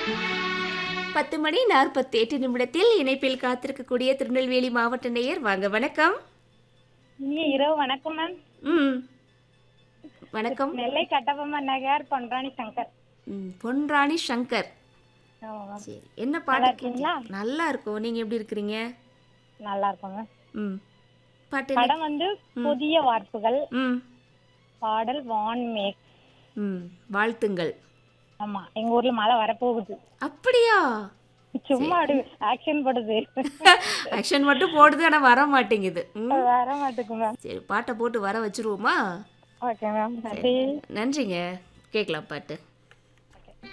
பத்து மணி நாற்பத்தி எட்டு நிமிடத்தில் இணைப்பில் காத்திருக்கக்கூடிய திருநெல்வேலி மாவட்ட நேயர் வாங்க வணக்கம் இனிய இரவு வணக்கம் மேம் ம் வணக்கம் நெல்லை கட்டபொம்ம நகர் பொன்ராணி சங்கர் ம், பொன்ராணி சங்கர் ஆமா மேம் சரி என்ன நல்லா பாட்டு இருக்கீங்களா நல்லா இருக்கும் நீங்க எப்படி இருக்கிறீங்க நல்லா இருக்கும் மேம் ம் பாட்டு என்ன? படம் வந்து புதிய வார்ப்புகள் ம் பாடல் வான் மேக் ம் வாழ்த்துங்கள் ஆமா எங்க ஊர்ல மழை வரப்போகுது அப்படியா சும்மா அப்படி ஆக்ஷன் போடுது ஆக்ஷன் மட்டும் போடுது ஆனா வர மாட்டேங்குது ம் வர மாட்டேங்குது மேம் சரி பாட்டை போட்டு வர வச்சிருவோமா ஓகே மேம் நன்றி நன்றிங்க கேட்கலாம் பாட்டு